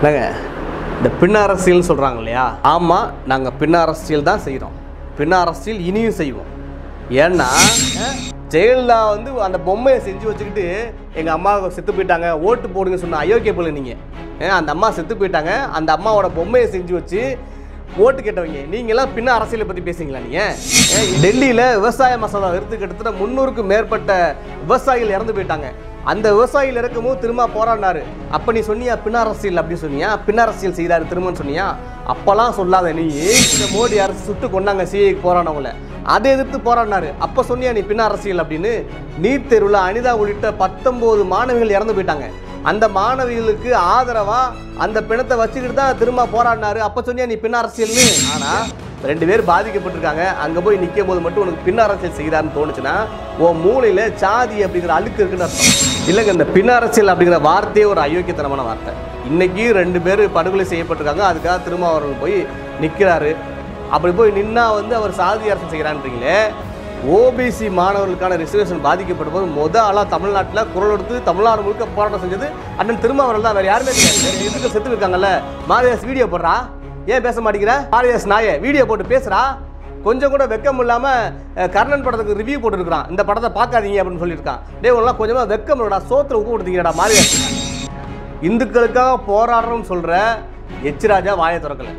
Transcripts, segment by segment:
என்னங்க இந்த பின் அரசியல்னு சொல்கிறாங்க இல்லையா ஆமாம் நாங்கள் பின் அரசியல் தான் செய்கிறோம் பின் அரசியல் இனியும் செய்வோம் ஏன்னா ஜெயலலிதா வந்து அந்த பொம்மையை செஞ்சு வச்சுக்கிட்டு எங்கள் அம்மா செத்து போயிட்டாங்க ஓட்டு போடுங்க சொன்ன அயோக்கிய போல நீங்கள் அந்த அம்மா செத்து போயிட்டாங்க அந்த அம்மாவோட பொம்மையை செஞ்சு வச்சு ஓட்டு கேட்டவங்க நீங்களாம் பின்ன அரசியலை பற்றி பேசுங்களா நீங்கள் டெல்லியில் விவசாய மசோதா எடுத்து கிட்டத்தட்ட முந்நூறுக்கும் மேற்பட்ட விவசாயிகள் இறந்து போயிட்டாங்க அந்த விவசாயிகள் இறக்கும்போது திரும்ப போராடினாரு அப்ப நீ சொன்னியா பின் அரசியல் அப்படி சொன்னியா பின் அரசியல் செய்தாரு திரும்பன்னு சொன்னியா அப்பெல்லாம் சொல்லாத நீ இந்த மோடி அரசு சுட்டு கொண்டாங்க சிஐக்கு போராடினவங்கள அதை எதிர்த்து போராடினாரு அப்ப சொன்னியா நீ பின் அரசியல் அப்படின்னு நீட் தேர்வில் அனிதா உள்ளிட்ட பத்தொன்பது மாணவிகள் இறந்து போயிட்டாங்க அந்த மாணவிகளுக்கு ஆதரவா அந்த பிணத்தை வச்சுக்கிட்டு தான் திரும்ப போராடினாரு அப்ப சொன்னியா நீ பின் அரசியல்னு ஆனா ரெண்டு பேர் பாதிக்கப்பட்டிருக்காங்க அங்க போய் நிற்கும் போது மட்டும் உனக்கு பின் அரசியல் செய்கிறாருன்னு தோணுச்சுன்னா உன் மூளையில சாதி அப்படிங்கிற அழுக்கு இருக்குன்னு அர்த்தம் இல்லைங்க இந்த பின் அரசியல் அப்படிங்கிற வார்த்தையே ஒரு அயோக்கியத்தனமான வார்த்தை இன்னைக்கு ரெண்டு பேர் படுகொலை செய்யப்பட்டிருக்காங்க அதுக்காக திரும்ப அவர்கள் போய் நிற்கிறாரு அப்படி போய் நின்னா வந்து அவர் சாதி அரசியல் செய்கிறான்றீங்களே ஓபிசி மாணவர்களுக்கான ரிசர்வேஷன் பாதிக்கப்பட்ட போது முத ஆளாக தமிழ்நாட்டில் குரல் எடுத்து தமிழ்நாடு முழுக்க போராட்டம் செஞ்சது அண்ணன் திருமாவர்கள் தான் வேற யாருமே கிடையாது வேற எதுக்கு செத்து இருக்காங்கல்ல மாரியாஸ் வீடியோ போடுறா ஏன் பேச மாட்டேங்கிற மாரியாஸ் நாயே வீடியோ போட்டு பேசுறா கொஞ்சம் கூட வெக்கம் இல்லாம அஹ், கர்ணன் படத்துக்கு ரிவ்யூ போட்டுருக்கான் இந்த படத்தை பார்க்காதீங்க அப்படின்னு சொல்லியிருக்கான் டேய் உனலாம் கொஞ்சமா வெக்கம் இல்லடா சோத்துல உப்பு கொடுத்தீங்கடா மாரியாஸ் இந்துக்களுக்காக போராடுறோம்னு சொல்ற எச் ராஜா வாயை திறக்கல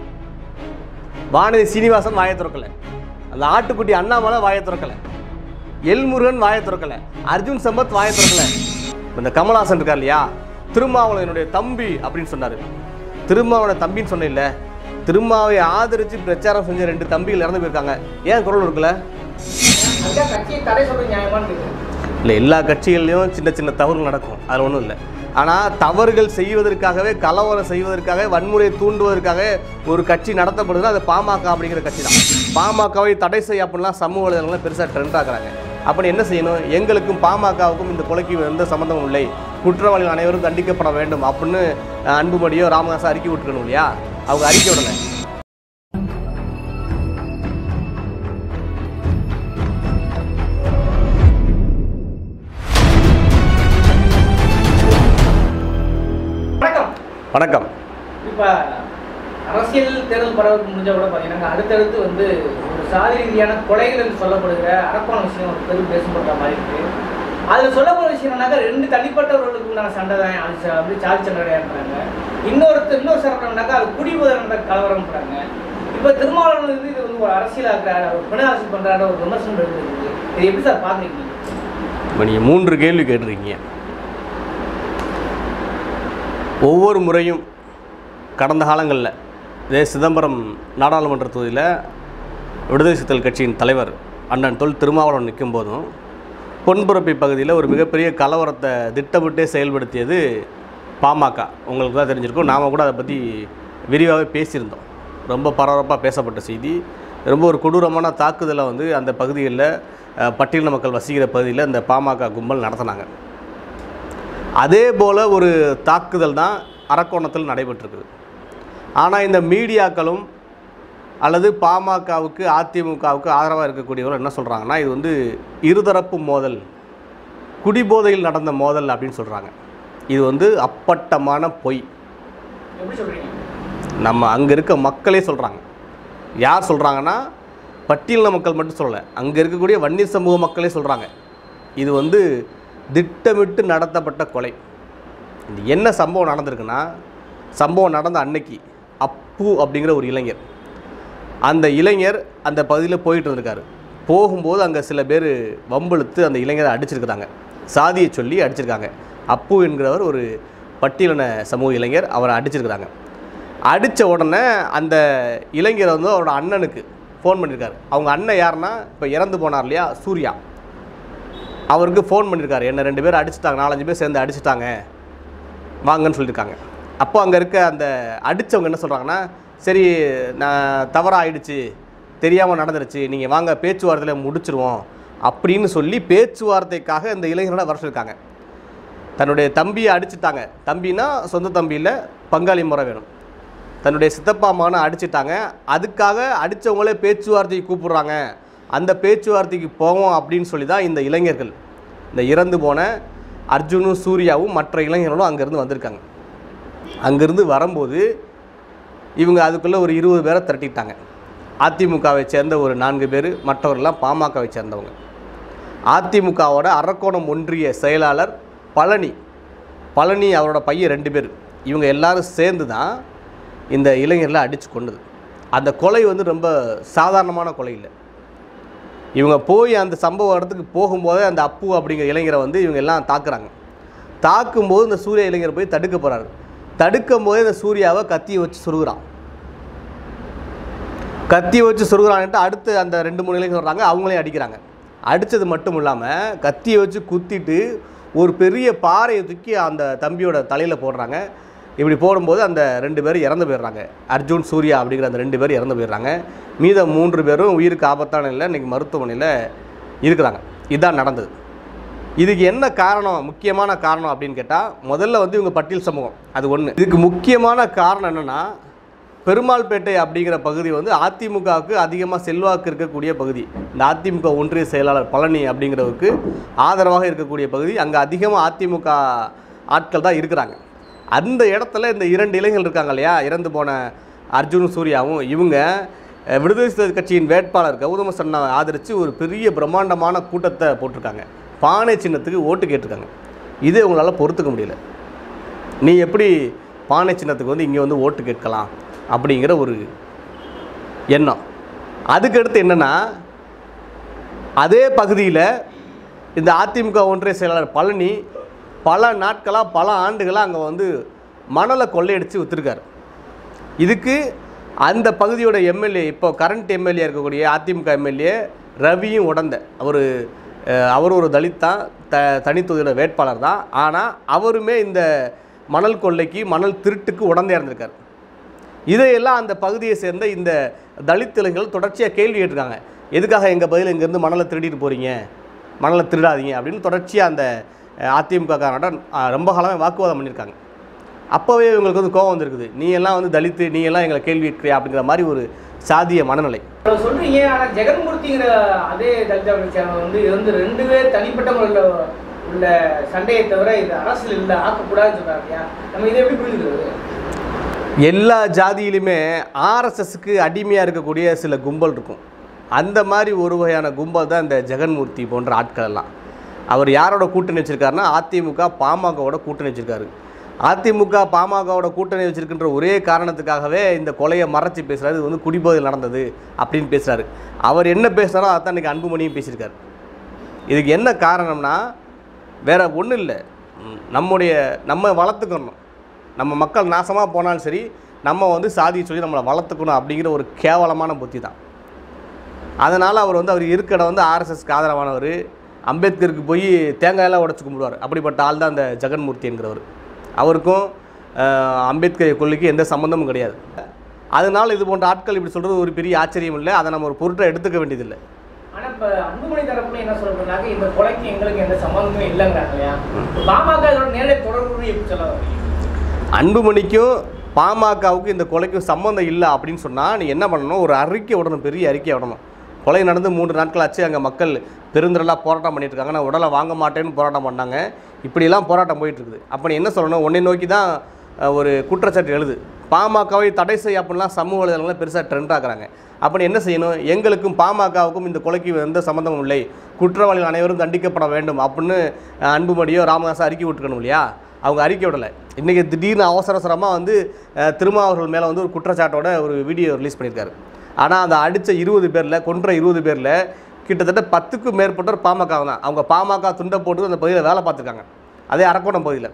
வானதி சீனிவாசன் வாயை திறக்கல அந்த ஆட்டுக்குட்டி அண்ணாமலை வாயை திறக்கல எல்முருகன் வாயை திறக்கல அர்ஜுன் சம்பத் வாயை திறக்கல இந்த கமல்ஹாசன் இருக்கார் இல்லையா திருமாவளவன் என்னுடைய தம்பி அப்படின்னு சொன்னாரு திருமாவளவன் தம்பின்னு சொன்ன இல்ல திருமாவை ஆதரிச்சு பிரச்சாரம் செஞ்ச ரெண்டு தம்பிகள் இறந்து போயிருக்காங்க ஏன் குரல் இருக்கல அதுக்காக கட்சியை தடை சொல்றது நியாயமான்னு கேட்குறேன் இல்லை எல்லா கட்சிகள்லையும் சின்ன சின்ன தவறுகள் நடக்கும் அது ஒன்றும் இல்லை ஆனால் தவறுகள் செய்வதற்காகவே கலவரம் செய்வதற்காக வன்முறையை தூண்டுவதற்காக ஒரு கட்சி நடத்தப்படுதுன்னா அது பாமக அப்படிங்கிற கட்சி தான் பாமகவை தடை செய்ய அப்படிலாம் சமூக வலைதளங்கள்லாம் பெருசாக ட்ரெண்ட் ஆக்குறாங்க அப்படி என்ன செய்யணும் எங்களுக்கும் பாமகவுக்கும் இந்த கொலைக்கு எந்த சம்மந்தமும் இல்லை குற்றவாளிகள் அனைவரும் தண்டிக்கப்பட வேண்டும் அப்படின்னு அஹ், அன்புமணியோ ராமதாஸோ அறிக்கை விட்டுக்கணும் இல்லையா அவங்க அறிக்கை விடலை வணக்கம் வணக்கம் இப்போ அரசியல் தேர்தல் பரவலுக்கு முடிஞ்ச கூட பார்த்தீங்கன்னா அடுத்தடுத்து வந்து ஒரு சாதி ரீதியான கொலைகள் என்று சொல்லப்படுகிற அரப்பான விஷயம் ஒரு பெரும் பேசப்படுற மாதிரி இருக்கு அதில் சொல்லப்படுற விஷயம் என்னன்னாக்கா ரெண்டு தனிப்பட்டவர்களுக்கு உண்டான சண்டை தான் அது ச- அப்படி சாதி சண்டையாடுறாங்க இன்னொருத்தர் இன்னொரு சரணம்னாக்கா அது குடிபோதை நடந்த கலவரம்ன்றாங்க இப்போ திருமாவளவன் வந்து இது வந்து ஒரு அரசியலாக்குறாரு ஒரு பிணை அரசியல் பண்ணுறாரு ஒரு விமர்சனம் இருக்குது இது எப்படி சார் பார்க்குறீங்க இப்போ நீங்கள் மூன்று கேள்வி கேட்டிருக்கீங்க ஒவ்வொரு முறையும் கடந்த காலங்களில் இதே சிதம்பரம் நாடாளுமன்ற தொகுதியில் விடுதலை சிறுத்தைகள் கட்சியின் தலைவர் அண்ணன் தொல் திருமாவளவன் நிற்கும் போதும் பொன்புறப்பி பகுதியில் ஒரு மிகப்பெரிய கலவரத்தை திட்டமிட்டே செயல்படுத்தியது பாமக உங்களுக்கு தான் தெரிஞ்சிருக்கும் நாம் கூட அதை பற்றி விரிவாகவே பேசியிருந்தோம் ரொம்ப பரபரப்பாக பேசப்பட்ட செய்தி ரொம்ப ஒரு கொடூரமான தாக்குதலை வந்து அந்த பகுதிகளில் அஹ், பட்டியலின மக்கள் வசிக்கிற பகுதியில் இந்த பாமக கும்பல் நடத்தினாங்க அதே போல் ஒரு தாக்குதல் தான் அரக்கோணத்தில் நடைபெற்றிருக்குது ஆனால் இந்த மீடியாக்களும் அல்லது பாமகவுக்கு அதிமுகவுக்கு ஆதரவாக இருக்கக்கூடியவர்கள் என்ன சொல்கிறாங்கன்னா இது வந்து இருதரப்பு மோதல் குடிபோதையில் நடந்த மோதல் அப்படின்னு சொல்கிறாங்க இது வந்து அப்பட்டமான பொய் எப்படி சொல்கிறீங்க நம்ம அங்கே இருக்க மக்களே சொல்கிறாங்க யார் சொல்கிறாங்கன்னா பட்டியலின மக்கள் மட்டும் சொல்லலை அங்கே இருக்கக்கூடிய வன்னியர் சமூக மக்களே சொல்கிறாங்க இது வந்து திட்டமிட்டு நடத்தப்பட்ட கொலை இது என்ன சம்பவம் நடந்திருக்குன்னா சம்பவம் நடந்த அன்னைக்கு அப்பு அப்படிங்கிற ஒரு இளைஞர் அந்த இளைஞர் அந்த பகுதியில் போயிட்டு இருந்திருக்காரு போகும்போது அங்கே சில பேர் வம்பிழுத்து அந்த இளைஞரை அடிச்சிருக்கிறாங்க சாதியை சொல்லி அடிச்சிருக்காங்க அப்பு என்கிறவர் ஒரு பட்டியலின சமூக இளைஞர் அவரை அடிச்சிருக்கிறாங்க அடித்த உடனே அந்த இளைஞர் வந்து அவரோட அண்ணனுக்கு ஃபோன் பண்ணியிருக்காரு அவங்க அண்ணன் யாருன்னா இப்போ இறந்து போனார் இல்லையா சூர்யா அவருக்கு ஃபோன் பண்ணியிருக்காரு என்ன ரெண்டு பேர் அடிச்சிட்டாங்க நாலஞ்சு பேர் சேர்ந்து அடிச்சிட்டாங்க வாங்கன்னு சொல்லியிருக்காங்க அப்போ அங்கே இருக்க அந்த அடித்தவங்க என்ன சொல்கிறாங்கன்னா சரி நான் தவறாக ஆயிடுச்சு தெரியாமல் நடந்துருச்சு நீங்கள் வாங்க பேச்சுவார்த்தையில் முடிச்சிருவோம் அப்படின்னு சொல்லி பேச்சுவார்த்தைக்காக இந்த இளைஞரோட வர சொல்லியிருக்காங்க தன்னுடைய தம்பியை அடிச்சிட்டாங்க தம்பினா சொந்த தம்பி இல்லை பங்காளி முறை வேணும் தன்னுடைய சித்தப்பா மகனை அடிச்சிட்டாங்க அதுக்காக அடித்தவங்களே பேச்சுவார்த்தைக்கு கூப்பிடுறாங்க அந்த பேச்சுவார்த்தைக்கு போவோம் அப்படின்னு சொல்லி தான் இந்த இளைஞர்கள் இந்த இறந்து போன அர்ஜுனும் சூர்யாவும் மற்ற இளைஞர்களும் அங்கேருந்து வந்திருக்காங்க அங்கேருந்து வரும்போது இவங்க அதுக்குள்ளே ஒரு இருபது பேரை திரட்டிட்டாங்க அதிமுகவை சேர்ந்த ஒரு நான்கு பேர் மற்றவர்கள்லாம் பாமகவை சேர்ந்தவங்க அதிமுகவோட அரக்கோணம் ஒன்றிய செயலாளர் பழனி பழனி அவரோட பையன் ரெண்டு பேர் இவங்க எல்லாரும் சேர்ந்து தான் இந்த இளைஞர்களை அடித்து கொண்டது அந்த கொலை வந்து ரொம்ப சாதாரணமான கொலை இல்லை இவங்க போய் அந்த சம்பவ இடத்துக்கு போகும்போதே அந்த அப்பு அப்படிங்கிற இளைஞரை வந்து இவங்க எல்லாம் தாக்குறாங்க தாக்கும்போது இந்த சூர்யா இளைஞர் போய் தடுக்க போகிறாரு தடுக்கும் போதே இந்த சூர்யாவை கத்தியை வச்சு சுருகுறான் கத்தி வச்சு சுருகுறான்ட்டு அடுத்து அந்த ரெண்டு மூணு இளைஞர் வர்றாங்க அவங்களையும் அடிக்கிறாங்க அடித்தது மட்டும் இல்லாமல் கத்தியை வச்சு குத்திட்டு ஒரு பெரிய பாறையை தூக்கி அந்த தம்பியோட தலையில் போடுறாங்க இப்படி போடும்போது அந்த ரெண்டு பேரும் இறந்து போயிடுறாங்க அர்ஜுன் சூர்யா அப்படிங்கிற அந்த ரெண்டு பேரும் இறந்து போயிடுறாங்க மீதம் மூன்று பேரும் உயிருக்கு ஆபத்தான நிலையில் இன்றைக்கி மருத்துவமனையில் இருக்கிறாங்க இதுதான் நடந்தது இதுக்கு என்ன காரணம் முக்கியமான காரணம் அப்படின்னு கேட்டால் முதல்ல வந்து இவங்க பட்டியல் சமூகம் அது ஒன்று இதுக்கு முக்கியமான காரணம் என்னென்னா பெருமாள்பேட்டை அப்படிங்கிற பகுதி வந்து அதிமுகவுக்கு அதிகமாக செல்வாக்கு இருக்கக்கூடிய பகுதி இந்த அதிமுக ஒன்றிய செயலாளர் பழனி அப்படிங்கிறவருக்கு ஆதரவாக இருக்கக்கூடிய பகுதி அங்கே அதிகமாக அதிமுக ஆட்கள் தான் இருக்கிறாங்க அந்த இடத்துல இந்த இரண்டு இளைஞர்கள் இருக்காங்க இல்லையா இறந்து போன அர்ஜுனும் சூர்யாவும் இவங்க அஹ், விடுதலை சிறுத்தை கட்சியின் வேட்பாளர் கௌதம சன்னாவை ஆதரித்து ஒரு பெரிய பிரம்மாண்டமான கூட்டத்தை போட்டிருக்காங்க பானை சின்னத்துக்கு ஓட்டு கேட்டிருக்காங்க இது உங்களால் பொறுத்துக்க முடியல நீ எப்படி பானை சின்னத்துக்கு வந்து இங்கே வந்து ஓட்டு கேட்கலாம் அப்படிங்கிற ஒரு எண்ணம் அதுக்கடுத்து என்னென்னா அதே பகுதியில் இந்த அதிமுக ஒன்றிய செயலாளர் பழனி பல நாட்களாக பல ஆண்டுகளாக அங்கே வந்து மணலை கொள்ளையடித்து விற்றுருக்காரு இதுக்கு அந்த பகுதியோட எம்எல்ஏ இப்போ கரண்ட் எம்எல்ஏ இருக்கக்கூடிய அதிமுக எம்எல்ஏ ரவியும் உடந்த அவர் அவர் ஒரு தலித் தான் த தனித்தொகுதியோட வேட்பாளர் தான் ஆனால் அவருமே இந்த மணல் கொள்ளைக்கு மணல் திருட்டுக்கு உடந்தையாக இருந்திருக்கார் இதையெல்லாம் அந்த பகுதியை சேர்ந்த இந்த தலித் இளைஞர்கள் தொடர்ச்சியாக கேள்வி கேட்டிருக்காங்க எதுக்காக எங்கள் பதில் இங்கேருந்து மணலை திருடிட்டு போகிறீங்க மணலை திருடாதீங்க அப்படின்னு தொடர்ச்சியாக அந்த அதிமுக காரனோட ரொம்ப காலமாக வாக்குவாதம் பண்ணியிருக்காங்க அப்போவே இவங்களுக்கு வந்து கோவம் வந்திருக்குது நீ எல்லாம் வந்து தலித்து நீ எல்லாம் எங்களை கேள்வி கேட்கிறியா அப்படிங்கிற மாதிரி ஒரு சாதிய மனநிலை இவ்வளவு சொல்றீங்க ஆனா ஜெகன்மூர்த்திங்கிற அதே தலித் அமைச்சர் வந்து இது வந்து ரெண்டு பேர் தனிப்பட்ட முறையில் உள்ள சண்டையை தவிர இது அரசியல் இல்லை ஆக்கக்கூடாதுன்னு சொல்றாங்க இல்லையா நம்ம இதை எப்படி புரிஞ்சுக்கிறது எல்லா ஜாதியிலுமே ஆர்எஸ்எஸ்க்கு அடிமையாக இருக்கக்கூடிய சில கும்பல் இருக்கும் அந்த மாதிரி ஒரு வகையான கும்பல் தான் இந்த ஜெகன்மூர்த்தி போன்ற ஆட்கள் எல்லாம் அவர் யாரோட கூட்டணி வச்சிருக்காருன்னா அதிமுக பாமகவோட கூட்டணி வச்சிருக்காரு அதிமுக பாமகவோட கூட்டணி வச்சிருக்கின்ற ஒரே காரணத்துக்காகவே இந்த கொலையை மறைச்சி பேசுறாரு இது வந்து குடிபோதையில் நடந்தது அப்படின்னு பேசுறாரு அவர் என்ன பேசுகிறாரோ அதான் இன்னைக்கு அன்புமணியும் பேசியிருக்காரு இதுக்கு என்ன காரணம்னா வேற ஒன்றும் இல்லை ம், நம்முடைய நம்ம வளர்த்துக்கணும் நம்ம மக்கள் நாசமாக போனாலும் சரி நம்ம வந்து சாதியை சொல்லி நம்மளை வளர்த்துக்கணும் அப்படிங்கிற ஒரு கேவலமான புத்தி தான் அதனால் அவர் வந்து அவர் இருக்க இடம் வந்து ஆர்எஸ்எஸ்க்கு ஆதரவானவர் அம்பேத்கருக்கு போய் தேங்காயெல்லாம் உடச்சி கும்பிடுவார் அப்படிப்பட்ட ஆள் தான் அந்த ஜெகன்மூர்த்தி என்கிறவர் அவருக்கும் அஹ், அம்பேத்கர் கொள்கைக்கு எந்த சம்மந்தமும் கிடையாது அதனால் இது போன்ற ஆட்கள் இப்படி சொல்கிறது ஒரு பெரிய ஆச்சரியம் இல்லை அதை நம்ம ஒரு பொருட்டை எடுத்துக்க வேண்டியதில்லை ஆனா இப்ப அன்புமணி தரப்புல என்ன சொல்றாங்க இந்த கொலைக்கு எங்களுக்கு எந்த சம்மந்தமே இல்லைங்கிறாங்க இல்லையா இப்ப பாமக இதோட நேரடி தொடர்பு எப்படி சொல்ல வரீங்க அன்புமணிக்கும் பாமகவுக்கும் இந்த கொலைக்கும் சம்மந்தம் இல்லை அப்படின்னு சொன்னால் நீ என்ன பண்ணணும் ஒரு அறிக்கை விடணும் பெரிய அறிக்கை விடணும் கொலை நடந்து மூன்று நாட்கள் ஆச்சு அங்கே மக்கள் பெருந்திரளாக போராட்டம் பண்ணிட்டு இருக்காங்க நான் உடலை வாங்க மாட்டேன்னு போராட்டம் பண்ணாங்க இப்படியெல்லாம் போராட்டம் போயிட்டு இருக்குது அப்போ நீ என்ன சொல்லணும் உன்னை நோக்கி தான் அஹ், ஒரு குற்றச்சாட்டு எழுது பாமகவை தடை செய்ய அப்படிலாம் சமூக வலைதளங்களில் பெருசாக ட்ரெண்ட் ஆக்குறாங்க அப்போ நீ என்ன செய்யணும் எங்களுக்கும் பாமகவுக்கும் இந்த கொலைக்கு எந்த சம்மந்தமும் இல்லை குற்றவாளிகள் அனைவரும் தண்டிக்கப்பட வேண்டும் அப்படின்னு அஹ், அன்புமணியோ ராமதாஸோ அறிக்கை விட்டுக்கணும் இல்லையா அவங்க அறிக்கை விடலை இன்றைக்கி திடீர்னு அவசர அவசரமாக வந்து அஹ், திருமாவர்கள் மேலே வந்து ஒரு குற்றச்சாட்டோட ஒரு வீடியோ ரிலீஸ் பண்ணியிருக்காரு ஆனால் அந்த அடித்த இருபது பேரில் கொன்ற இருபது பேரில் கிட்டத்தட்ட பத்துக்கும் மேற்பட்டோர் பாமக தான் அவங்க பாமக துண்டை போட்டு அந்த பகுதியில் வேலை பார்த்துருக்காங்க அதே அரக்கோணம் பகுதியில்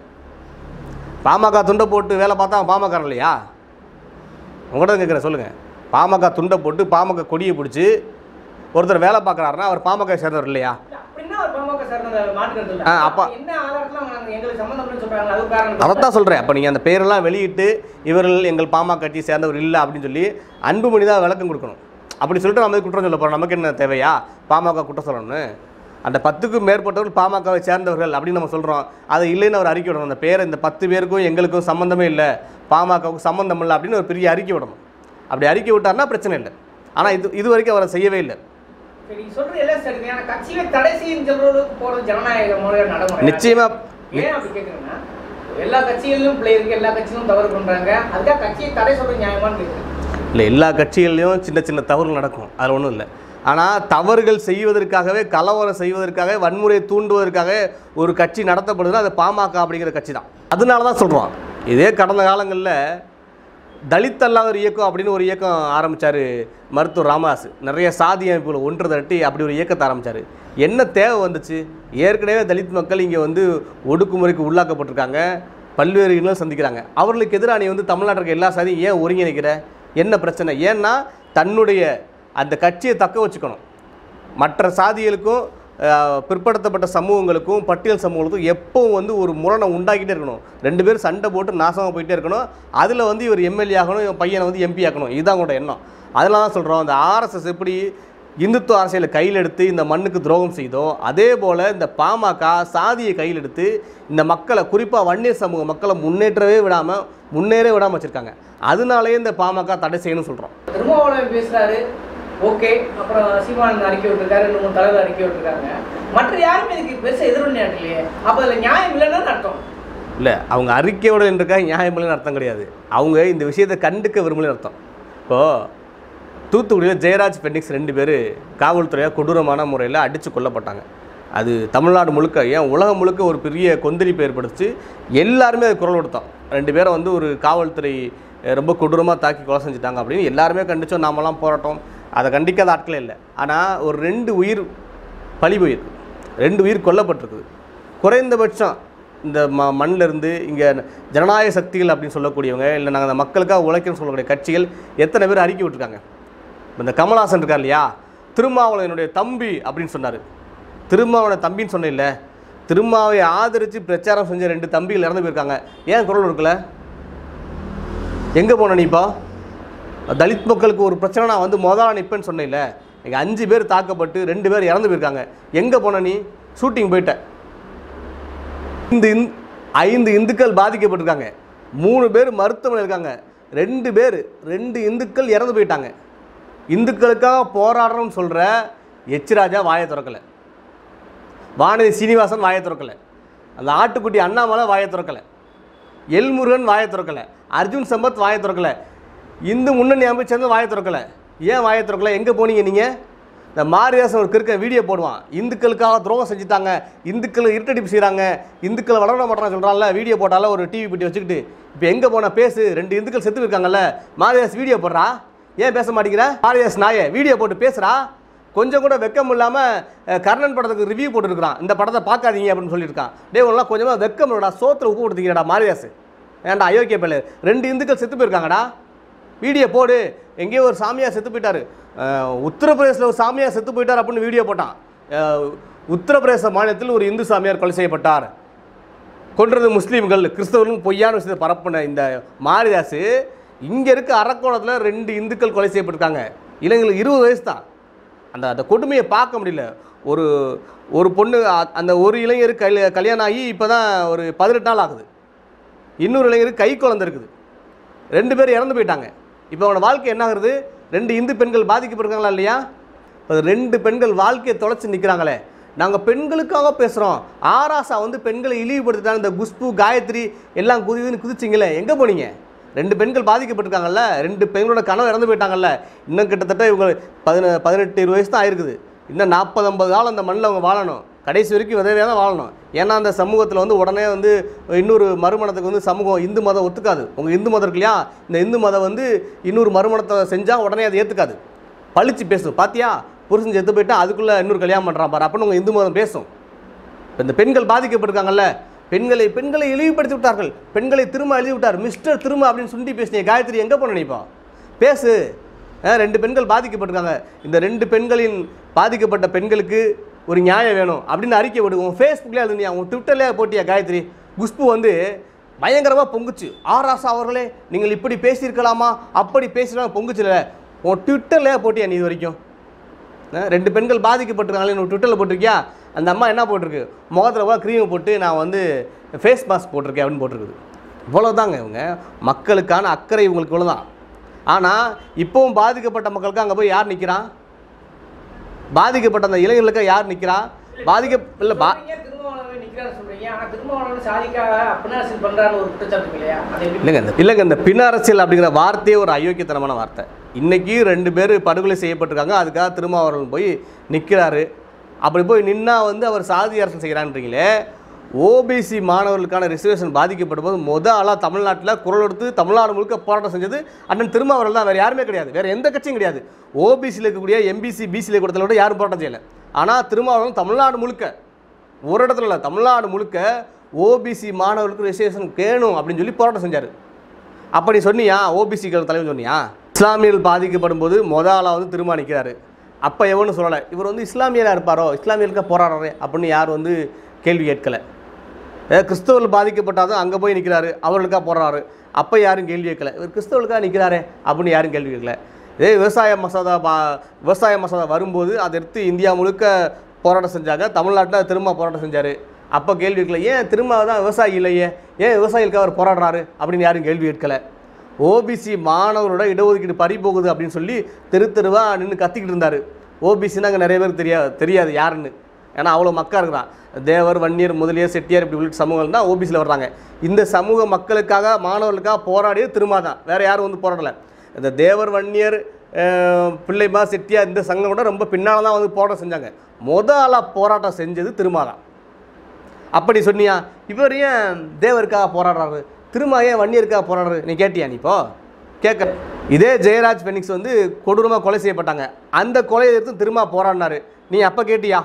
பாமக துண்டை போட்டு வேலை பார்த்தா அவன் பாமக இல்லையா உங்கள்கிட்ட கேட்குறேன் சொல்லுங்கள் பாமக துண்டை போட்டு பாமக கொடியை பிடிச்சி ஒருத்தர் வேலை பார்க்குறாருன்னா அவர் பாமக சேர்ந்தவர் இல்லையா இல்ல, அப்படின்னா ஒரு பாமக சார்ந்த மாற்றுக்கிறது இல்ல ஆ, அப்ப- என்ன ஆதாரத்துல அவங்க எங்களுக்கு சம்மந்தம் இல்லைன்னு சொல்றாங்க அது ஒரு காரணம் அதைத்தான் சொல்கிறேன் அப்போ நீங்கள் அந்த பேரெல்லாம் வெளியிட்டு இவர்கள் எங்கள் பாமக கட்சி சேர்ந்தவர் இல்லை அப்படின்னு சொல்லி அன்புமணி தான் விளக்கம் கொடுக்கணும் அப்படி சொல்லிட்டு நம்ம எதுக்கு குற்றம் சொல்ல போகிறோம் நமக்கு என்ன தேவையா பாமக குற்றம் சொல்லணும்னு அந்த பத்துக்கும் மேற்பட்டவர்கள் பாமகவை சேர்ந்தவர்கள் அப்படின்னு நம்ம சொல்கிறோம் அதை இல்லைன்னு அவர் அறிக்கை விடணும் அந்த பேரை இந்த பத்து பேருக்கும் எங்களுக்கும் சம்மந்தமே இல்லை பாமகவுக்கு சம்மந்தம் இல்லை அப்படின்னு ஒரு பெரிய அறிக்கை விடணும் அப்படி அறிக்கை விட்டார்னா பிரச்சனை இல்லை ஆனால் இது இது வரைக்கும் அவரை செய்யவே இல்லை சரி நீங்க சொல்றது எல்லாம் சரி ஆனா கட்சியில தடை செய்யும் சொல்றதுக்கு போறது ஜனநாயக முறைய நடைமுறை நிச்சயமா ஏன் அப்படி கேக்குறேன்னா எல்லா கட்சிகளிலும் பிள்ளை இருக்கு எல்லா கட்சிகளும் தவறு பண்றாங்க அதுக்காக கட்சியை தடை சொல்ற நியாயமான்னு கேட்குறேன் இல்லை எல்லா கட்சிகள்லையும் சின்ன சின்ன தவறுகள் நடக்கும் அதில் ஒன்றும் இல்லை ஆனால் தவறுகள் செய்வதற்காகவே கலவரம் செய்வதற்காக வன்முறையை தூண்டுவதற்காக ஒரு கட்சி நடத்தப்படுதுன்னா அது பாமக அப்படிங்கிற கட்சி தான் அதனால தான் சொல்கிறோம் இதே கடந்த காலங்களில் தலித் அல்லாத ஒரு இயக்கம் அப்படின்னு ஒரு இயக்கம் ஆரம்பித்தார் மருத்துவர் ராமதாஸ் நிறைய சாதி அமைப்புகளை ஒன்று திரட்டி அப்படி ஒரு இயக்கத்தை ஆரம்பித்தார் என்ன தேவை வந்துச்சு ஏற்கனவே தலித் மக்கள் இங்கே வந்து ஒடுக்குமுறைக்கு உள்ளாக்கப்பட்டிருக்காங்க பல்வேறு இன்னும் சந்திக்கிறாங்க அவர்களுக்கு எதிராக நீ வந்து தமிழ்நாட்டில் இருக்க எல்லா சாதியும் ஏன் ஒருங்கிணைக்கிற என்ன பிரச்சனை ஏன்னா தன்னுடைய அந்த கட்சியை தக்க வச்சுக்கணும் மற்ற சாதிகளுக்கும் அஹ், பிற்படுத்தப்பட்ட சமூகங்களுக்கும் பட்டியல் சமூகங்களுக்கும் எப்பவும் வந்து ஒரு முரணை உண்டாக்கிட்டே இருக்கணும் ரெண்டு பேரும் சண்டை போட்டு நாசமாக போயிட்டே இருக்கணும் அதில் வந்து இவர் எம்எல்ஏ ஆகணும் இவன் பையனை வந்து எம்பி ஆக்கணும் இதுதான் அவங்களோட எண்ணம் அதனால தான் சொல்கிறோம் அந்த ஆர்எஸ்எஸ் எப்படி இந்துத்துவ அரசியலை கையில் எடுத்து இந்த மண்ணுக்கு துரோகம் செய்தோ அதே போல் இந்த பாமக சாதியை கையில் எடுத்து இந்த மக்களை குறிப்பாக வன்னியர் சமூக மக்களை முன்னேற்றவே விடாமல் முன்னேறவே விடாமல் வச்சுருக்காங்க அதனாலேயே இந்த பாமக தடை செய்யணும்னு சொல்கிறோம் திருமாவளவன் பேசுறாரு ஓகே அப்புறம் சீமானந்த் அறிக்கை விட்டுருக்காரு ரெண்டு மூணு தலைவர் அறிக்கை விட்டுருக்காங்க மற்ற யாருமே இதுக்கு பெருசா எதிர்ப்பு இல்லையே அப்ப அதுல நியாயம் இல்லைன்னு அர்த்தம் இல்லை அவங்க அறிக்கையோட இருக்கா நியாயமில்லைன்னு அர்த்தம் கிடையாது அவங்க இந்த விஷயத்தை கண்டுக்க விரும்பலன்னு அர்த்தம் இப்போது தூத்துக்குடியில் ஜெயராஜ் பென்னிக்ஸ் ரெண்டு பேர் காவல்துறையாக கொடூரமான முறையில் அடித்து கொல்லப்பட்டாங்க அது தமிழ்நாடு முழுக்க ஏன் உலகம் முழுக்க ஒரு பெரிய கொந்தளிப்பை ஏற்படுத்தி எல்லாருமே அது குரல் கொடுத்தோம் ரெண்டு பேரை வந்து ஒரு காவல்துறை அஹ், ரொம்ப கொடூரமாக தாக்கி கொலை செஞ்சுட்டாங்க அப்படின்னு எல்லாருமே கண்டிச்சோம் நாமெல்லாம் போராட்டம் அதை கண்டிக்காத ஆட்களே இல்லை ஆனால் ஒரு ரெண்டு உயிர் பழி போயிருக்கு ரெண்டு உயிர் கொல்லப்பட்டிருக்குது குறைந்தபட்சம் இந்த ம மண்ணில் இருந்து இங்கே ஜனநாயக சக்திகள் அப்படின்னு சொல்லக்கூடியவங்க இல்லை நாங்கள் அந்த மக்களுக்காக உழைக்கணும்னு சொல்லக்கூடிய கட்சிகள் எத்தனை பேர் அறிக்கை விட்டுருக்காங்க இப்ப இந்த கமல்ஹாசன் இருக்கார் இல்லையா திருமாவளவனுடைய தம்பி அப்படின்னு சொன்னார் திருமாவளவனை தம்பின்னு சொன்ன திருமாவை ஆதரித்து பிரச்சாரம் செஞ்ச ரெண்டு தம்பிகள் இறந்து போயிருக்காங்க ஏன் குரல் இருக்கல எங்கே போன நீப்பா தலித் மக்களுக்கு ஒரு பிரச்சனை நான் வந்து முதல்ல நிற்பேன்னு சொன்னேன்ல இங்கே அஞ்சு பேர் தாக்கப்பட்டு ரெண்டு பேர் இறந்து போயிருக்காங்க எங்கே போன நீ ஷூட்டிங் போயிட்ட இந்த இந்- ஐந்து இந்துக்கள் பாதிக்கப்பட்டிருக்காங்க மூணு பேர் மருத்துவமனையில் இருக்காங்க ரெண்டு பேர் ரெண்டு இந்துக்கள் இறந்து போயிட்டாங்க இந்துக்களுக்காக போராடுறோம்னு சொல்கிற எச் ராஜா வாயை திறக்கலை வானதி சீனிவாசன் வாயை திறக்கலை அந்த ஆட்டுக்குட்டி அண்ணாமலை வாயை திறக்கலை எல்முருகன் வாயை திறக்கலை அர்ஜுன் சம்பத் வாயை திறக்கலை இந்து முன்னணி அமைச்சர் வாயை திறக்கலை ஏன் வாயை திறக்கலை எங்கே போனீங்க நீங்கள் இந்த மாரிதாசன் ஒரு கிறுக்க வீடியோ போடுவான் இந்துக்களுக்காக துரோகம் செஞ்சுட்டாங்க இந்துக்களை இருட்டடிப்பு செய்கிறாங்க இந்துக்களை வளர மாட்டான்னு சொல்கிறான்ல வீடியோ போட்டால ஒரு டிவி பெட்டி வச்சுக்கிட்டு இப்போ எங்கே போன பேசு ரெண்டு இந்துக்கள் செத்து இருக்காங்கல்ல மாரிதாஸ் வீடியோ போடுறா ஏன் பேச மாட்டேங்கிற மாரிதாஸ் நாயே வீடியோ போட்டு பேசுகிறா கொஞ்சம் கூட வெக்கம் இல்லாமல் கர்ணன் படத்துக்கு ரிவ்யூ போட்டுருக்கான் இந்த படத்தை பார்க்காதீங்க அப்படின்னு சொல்லியிருக்கான் டே உனலாம் கொஞ்சமாக வெக்கம் இல்லடா சோத்துல உப்பு கொடுத்தீங்கடா மாரிதாஸ் ஏன்டா அயோக்கிய பிள்ளை ரெண்டு இந்துக்கள் செத்து போயிருக்காங்கடா வீடியோ போடு எங்கேயோ ஒரு சாமியார் செத்து போயிட்டாரு அஹ், உத்தரப்பிரதேசில் ஒரு சாமியார் செத்து போயிட்டார் அப்படின்னு வீடியோ போட்டான் அஹ், உத்தரப்பிரதேச மாநிலத்தில் ஒரு இந்து சாமியார் கொலை செய்யப்பட்டார் கொன்றது முஸ்லீம்கள் கிறிஸ்தவர்களும் பொய்யான விஷயத்தை பரப்புன இந்த மாரிதாஸ் இங்கே இருக்க அரக்கோணத்தில் ரெண்டு இந்துக்கள் கொலை செய்யப்பட்டிருக்காங்க இளைஞர்களுக்கு இருபது வயசு தான் அந்த அந்த கொடுமையை பார்க்க முடியல ஒரு ஒரு பொண்ணு அ- அந்த ஒரு இளைஞர் கல் கல்யாணம் ஆகி இப்போ தான் ஒரு பதினெட்டு நாள் ஆகுது இன்னொரு இளைஞருக்கு கை குழந்தை இருக்குது ரெண்டு பேர் இறந்து போயிட்டாங்க இப்போ அவனோட வாழ்க்கை என்ன ஆகுறது ரெண்டு இந்து பெண்கள் பாதிக்கப்பட்டிருக்காங்களா இல்லையா இப்போ ரெண்டு பெண்கள் வாழ்க்கையை தொலைச்சி நிற்கிறாங்களே நாங்கள் பெண்களுக்காக பேசுகிறோம் ஆராசா வந்து பெண்களை இழிவுபடுத்திட்டாங்க இந்த குஷ்பு காயத்ரி எல்லாம் குதிதுன்னு குதிச்சிங்களே எங்கே போனீங்க ரெண்டு பெண்கள் பாதிக்கப்பட்டிருக்காங்கல்ல ரெண்டு பெண்களோட கனவு இறந்து போயிட்டாங்கல்ல இன்னும் கிட்டத்தட்ட இவங்க பதின பதினெட்டு இருபது வயசு தான் ஆயிருக்குது இன்னும் நாற்பது ஐம்பது காலம் அந்த மண்ணில் அவங்க வாழணும் கடைசி வரைக்கும் விதவையாக தான் வாழணும் ஏன்னா அந்த சமூகத்தில் வந்து உடனே வந்து இன்னொரு மறுமணத்துக்கு வந்து சமூகம் இந்து மதம் ஒத்துக்காது உங்கள் இந்து மதம் இருக்கு இல்லையா இந்த இந்து மதம் வந்து இன்னொரு மறுமணத்தை செஞ்சால் உடனே அதை ஏற்றுக்காது பழிச்சு பேசும் பாத்தியா புருஷன் செத்து போயிட்டா அதுக்குள்ளே இன்னொரு கல்யாணம் பண்ணுறான் பாரு அப்படின்னு உங்கள் இந்து மதம் பேசும் இப்ப இந்த பெண்கள் பாதிக்கப்பட்டிருக்காங்கல்ல பெண்களை பெண்களை இழிவுபடுத்தி விட்டார்கள் பெண்களை திரும்ப எழுதி விட்டார் மிஸ்டர் திரும்ப அப்படின்னு சுண்டி பேசினீங்க காயத்ரி எங்கே போன நினைப்பா பேசு அஹ், ரெண்டு பெண்கள் பாதிக்கப்பட்டிருக்காங்க இந்த ரெண்டு பெண்களின் பாதிக்கப்பட்ட பெண்களுக்கு ஒரு நியாயம் வேணும் அப்படின்னு அறிக்கை விடுவோம் ஃபேஸ்புக்லேயே எழுதுனியா உன் ட்விட்டர்லேயே போட்டியா காயத்ரி குஷ்பு வந்து பயங்கரமாக பொங்குச்சு ஆராசா அவர்களே நீங்கள் இப்படி பேசியிருக்கலாமா அப்படி பேசினா பொங்குச்சுல உன் ட்விட்டர்லேயே போட்டியா நீ இது வரைக்கும் அஹ் ரெண்டு பெண்கள் பாதிக்கப்பட்டிருக்காங்களே நீ ட்விட்டரில் போட்டிருக்கியா அந்த அம்மா என்ன போட்டிருக்கு முகத்தில் கூட க்ரீமை போட்டு நான் வந்து ஃபேஸ் மாஸ்க் போட்டிருக்கேன் அப்படின்னு போட்டிருக்குது இவ்வளோதாங்க இவங்க மக்களுக்கான அக்கறை இவங்களுக்கு இவ்வளோதான் ஆனால் இப்போவும் பாதிக்கப்பட்ட மக்களுக்கு அங்கே போய் யார் நிற்கிறான் பாதிக்கப்பட்ட அந்த இளைஞர்களுக்கு யார் நிற்கிறா பாதிக்க இல்லை பா சொல்றீங்க, திரும்ப திருமாவளவன் நிக்கிறாரு சொல்றீங்க ஆனா திருமாவளவன் சாதிக்காக அப்படின்னா அரசியல் பண்றாரு ஒரு குற்றச்சாட்டு இல்லையா அதை எப்படி இல்லைங்க இந்த இல்லைங்க இந்த பின் அரசியல் அப்படிங்கிற வார்த்தையே ஒரு அயோக்கியத்தனமான வார்த்தை இன்னைக்கு ரெண்டு பேர் படுகொலை செய்யப்பட்டிருக்காங்க அதுக்காக திருமாவளவன் போய் நிற்கிறாரு அப்படி போய் நின்னா வந்து அவர் சாதி அரசியல் செய்கிறான்றீங்களே ஓபிசி மாணவர்களுக்கான ரிசர்வேஷன் பாதிக்கப்படும் போது முத ஆளாக தமிழ்நாட்டில் குரல் எடுத்து தமிழ்நாடு முழுக்க போராட்டம் செஞ்சது அண்ணன் திருமாவளவன் தான் வேறு யாருமே கிடையாது வேறு எந்த கட்சியும் கிடையாது ஓபிசியில் இருக்கக்கூடிய எம்பிசி பிசியில் கொடுத்தல விட யாரும் போராட்டம் செய்யலை ஆனால் திருமாவளவன் தமிழ்நாடு முழுக்க ஒரு இடத்துல இல்லை தமிழ்நாடு முழுக்க ஓபிசி மாணவர்களுக்கு ரிசர்வேஷன் வேணும் அப்படின்னு சொல்லி போராட்டம் செஞ்சார் அப்போ நீ சொன்னியா ஓபிசிக்கள் தலைவர் சொன்னியா இஸ்லாமியர்கள் பாதிக்கப்படும் போது மொத ஆளாக வந்து தீர்மானிக்கிறாரு அப்போ எவனும் சொல்லலை இவர் வந்து இஸ்லாமியராக இருப்பாரோ இஸ்லாமியர்களுக்கு போராடுறாரு அப்படின்னு யார் வந்து கேள்வி கேட்கலை ஏ, கிறிஸ்தவர்கள் பாதிக்கப்பட்டாதான் அங்கே போய் நிற்கிறாரு அவர்களுக்காக போடுறாரு அப்போ யாரும் கேள்வி கேட்கல இவர் கிறிஸ்தவர்களுக்காக நிற்கிறாரே அப்படின்னு யாரும் கேள்வி கேட்கல இதே விவசாய மசோதா பா விவசாய மசோதா வரும்போது அதை எடுத்து இந்தியா முழுக்க போராட்டம் செஞ்சாங்க தமிழ்நாட்டில் திரும்ப போராட்டம் செஞ்சார் அப்போ கேள்வி கேட்கல ஏன் திரும்ப தான் விவசாயி இல்லையே ஏன் விவசாயிகளுக்கு அவர் போராடுறாரு அப்படின்னு யாரும் கேள்வி கேட்கல ஓபிசி மாணவரோட இடஒதுக்கீடு பறி போகுது அப்படின்னு சொல்லி தெரு தெருவாக நின்று கத்திக்கிட்டு இருந்தார் ஓபிசின்னா அங்கே நிறைய பேருக்கு தெரியாது தெரியாது யாருன்னு ஏன்னா அவ்வளோ மக்கா இருக்கிறான் தேவர் வன்னியர் முதலியர் செட்டியார் இப்படி உள்ளிட்ட சமூகங்கள் தான் ஓபிசியில் வர்றாங்க இந்த சமூக மக்களுக்காக மாணவர்களுக்காக போராடியது திரும்ப தான் வேறு யாரும் வந்து போராடலை இந்த தேவர் வன்னியர் அஹ், பிள்ளைமா செட்டியார் இந்த சங்கம் கூட ரொம்ப பின்னால் தான் வந்து போராட்டம் செஞ்சாங்க முத ஆளாக போராட்டம் செஞ்சது திருமா தான் அப்படி சொன்னியா இவர் ஏன் தேவருக்காக போராடுறாரு திரும்ப ஏன் வன்னியருக்காக போராடுறாரு நீ கேட்டியா நீ இப்போ கேட்க இதே ஜெயராஜ் ஃபெனிக்ஸ் வந்து கொடூரமாக கொலை செய்யப்பட்டாங்க அந்த கொலையை எதிர்த்து திரும்ப போராடினாரு நீ அப்போ கேட்டியா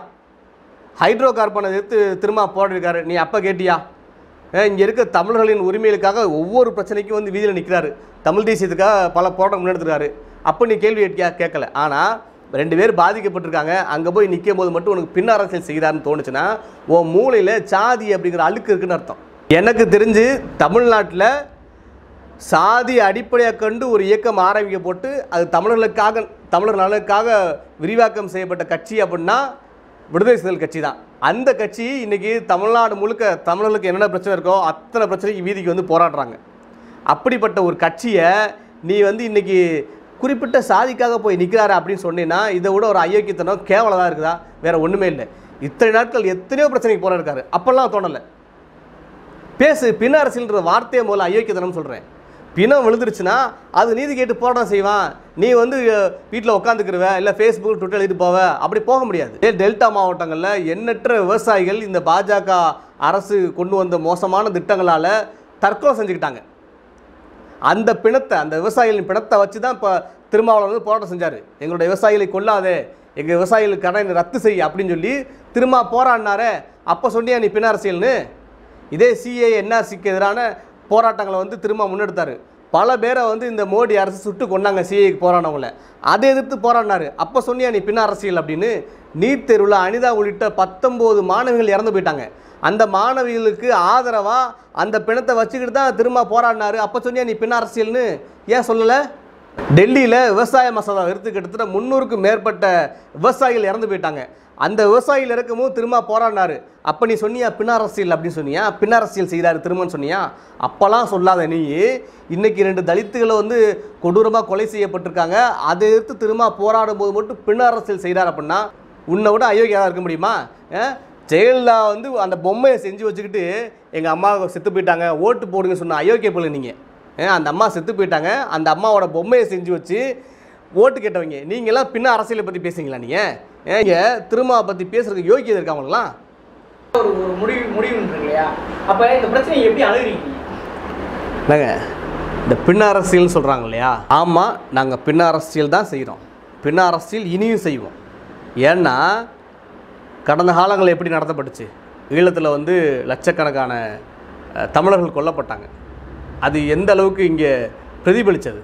ஹைட்ரோ கார்பனை எதிர்த்து திரும்ப போராடிருக்காரு நீ அப்போ கேட்டியா இங்கே இருக்க தமிழர்களின் உரிமைகளுக்காக ஒவ்வொரு பிரச்சனைக்கும் வந்து வீதியில் நிற்கிறாரு தமிழ் தேசியத்துக்காக பல போராட்டம் முன்னெடுத்துருக்காரு அப்போ நீ கேள்வி கேட்கியா கேட்கல ஆனால் ரெண்டு பேர் பாதிக்கப்பட்டிருக்காங்க அங்கே போய் நிற்கும் போது மட்டும் உனக்கு பின் அரசியல் செய்கிறாருன்னு தோணுச்சுன்னா உன் மூளையில் சாதி அப்படிங்கிற அழுக்கு இருக்குன்னு அர்த்தம் எனக்கு தெரிஞ்சு தமிழ்நாட்டில் சாதி அடிப்படையாக கண்டு ஒரு இயக்கம் ஆரம்பிக்கப்பட்டு அது தமிழர்களுக்காக தமிழர் நலனுக்காக விரிவாக்கம் செய்யப்பட்ட கட்சி அப்படின்னா விடுதலை சிறுத்தைகள் கட்சி தான் அந்த கட்சி இன்னைக்கு தமிழ்நாடு முழுக்க தமிழர்களுக்கு என்னென்ன பிரச்சனை இருக்கோ அத்தனை பிரச்சனைக்கு வீதிக்கு வந்து போராடுறாங்க அப்படிப்பட்ட ஒரு கட்சியை நீ வந்து இன்னைக்கு குறிப்பிட்ட சாதிக்காக போய் நிற்கிறாரு அப்படின்னு சொன்னீங்கன்னா இதை விட ஒரு அயோக்கியத்தனம் கேவலதாக இருக்குதா வேற ஒன்றுமே இல்லை இத்தனை நாட்கள் எத்தனையோ பிரச்சனைக்கு போராடிருக்காரு அப்போல்லாம் தோணலை பேசு பிண அரசியல்ன்ற வார்த்தையை முதல்ல அயோக்கியத்தனம் சொல்கிறேன் பிணம் விழுந்துருச்சுன்னா அது நீதி கேட்டு போராட்டம் செய்வான் நீ வந்து வீட்டில் உட்காந்துக்கிருவ இல்லை ஃபேஸ்புக் ட்விட்டர் எழுதிட்டு போவ அப்படி போக முடியாது இதே டெல்டா மாவட்டங்களில் எண்ணற்ற விவசாயிகள் இந்த பாஜக அரசு கொண்டு வந்த மோசமான திட்டங்களால் தற்கொலை செஞ்சுக்கிட்டாங்க அந்த பிணத்தை அந்த விவசாயிகளின் பிணத்தை வச்சு தான் இப்போ திருமாவளவன் வந்து போராட்டம் செஞ்சார் எங்களுடைய விவசாயிகளை கொல்லாதே எங்கள் விவசாயிகளுக்கு கடனை ரத்து செய் அப்படின்னு சொல்லி திரும்ப போராடினாரே அப்போ சொன்னியா நீ பிண அரசியல்னு இதே சிஏ என்ஆர்சிக்கு எதிரான போராட்டங்களை வந்து திரும்ப முன்னெடுத்தார் பல பேரை வந்து இந்த மோடி அரசு சுட்டு கொண்டாங்க சிஏக்கு போராடினவங்கள அதை எதிர்த்து போராடினாரு அப்போ சொன்னியா நீ பின் அரசியல் அப்படின்னு நீட் தேர்வில் அனிதா உள்ளிட்ட பத்தொம்போது மாணவிகள் இறந்து போயிட்டாங்க அந்த மாணவிகளுக்கு ஆதரவாக அந்த பிணத்தை வச்சுக்கிட்டு தான் திரும்ப போராடினாரு அப்போ சொன்னியா நீ பின் அரசியல்னு ஏன் சொல்லலை டெல்லியில் விவசாய மசோதா எடுத்து கிட்டத்தட்ட முந்நூறுக்கும் மேற்பட்ட விவசாயிகள் இறந்து போயிட்டாங்க அந்த விவசாயிகள் இறக்கும்போது திரும்ப போராடினாரு அப்போ நீ சொன்னியா பின்னரசியல் அப்படின்னு சொன்னியா பின்னரசியல் செய்கிறாரு திரும்பன்னு சொன்னியா அப்போல்லாம் சொல்லாத நீ இன்னைக்கு ரெண்டு தலித்துகளை வந்து கொடூரமாக கொலை செய்யப்பட்டிருக்காங்க அதை எதிர்த்து திரும்ப போராடும் போது மட்டும் பின்னரசியல் செய்கிறார் அப்படின்னா உன்னை விட அயோக்கியாக இருக்க முடியுமா அஹ்? ஜெயலலிதா வந்து அந்த பொம்மையை செஞ்சு வச்சுக்கிட்டு எங்கள் அம்மா செத்து போயிட்டாங்க ஓட்டு போடுங்க சொன்ன அயோக்கிய பிள்ளை நீங்கள் அந்த அம்மா செத்து போயிட்டாங்க அந்த அம்மாவோட பொம்மையை செஞ்சு வச்சு ஓட்டு கேட்டவங்க நீங்களாம் பின்ன அரசியலை பற்றி பேசுங்களா நீங்கள் ஏங்க திருமாவை பற்றி பேசுறதுக்கு யோக்கியது இருக்காங்களாம் ஒரு ஒரு முடிவு முடிவு இருக்கு இல்லையா அப்ப இந்த பிரச்சனையை எப்படி அணுகுறீங்க நீங்க? என்னங்க இந்த பின்ன அரசியல்னு சொல்கிறாங்க இல்லையா ஆமாம் நாங்கள் பின்ன அரசியல் தான் செய்கிறோம் பின்ன அரசியல் இனியும் செய்வோம் ஏன்னா கடந்த காலங்கள் எப்படி நடத்தப்பட்டுச்சு ஈழத்தில் வந்து லட்சக்கணக்கான அஹ், தமிழர்கள் கொல்லப்பட்டாங்க அது எந்த அளவுக்கு இங்கே பிரதிபலித்தது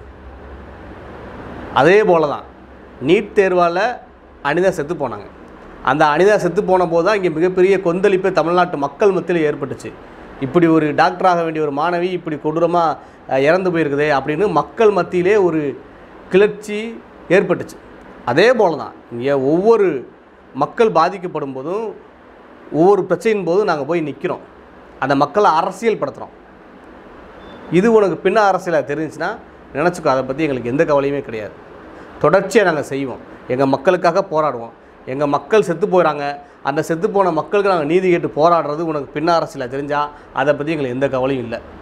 அதே போல தான் நீட் தேர்வால் அனிதா செத்து போனாங்க அந்த அனிதா செத்து போன போது தான் இங்கே மிகப்பெரிய கொந்தளிப்பு தமிழ்நாட்டு மக்கள் மத்தியில் ஏற்பட்டுச்சு இப்படி ஒரு டாக்டர் ஆக வேண்டிய ஒரு மாணவி இப்படி கொடூரமாக இறந்து போயிருக்குதே அப்படின்னு மக்கள் மத்தியிலே ஒரு கிளர்ச்சி ஏற்பட்டுச்சு அதே போல தான் இங்கே ஒவ்வொரு மக்கள் பாதிக்கப்படும் போதும் ஒவ்வொரு பிரச்சனையின் போதும் நாங்கள் போய் நிற்கிறோம் அந்த மக்களை அரசியல் படுத்துகிறோம் இது உனக்கு பின்ன அரசியலாக தெரிஞ்சுச்சுன்னா நினச்சிக்கோ அதை பற்றி எங்களுக்கு எந்த கவலையுமே கிடையாது தொடர்ச்சியாக நாங்கள் செய்வோம் எங்கள் மக்களுக்காக போராடுவோம் எங்கள் மக்கள் செத்து போகிறாங்க அந்த செத்து போன மக்களுக்கு நாங்கள் நீதி கேட்டு போராடுறது உனக்கு பின்ன அரசியலாக தெரிஞ்சால் அதை பற்றி எங்களுக்கு எந்த கவலையும் இல்லை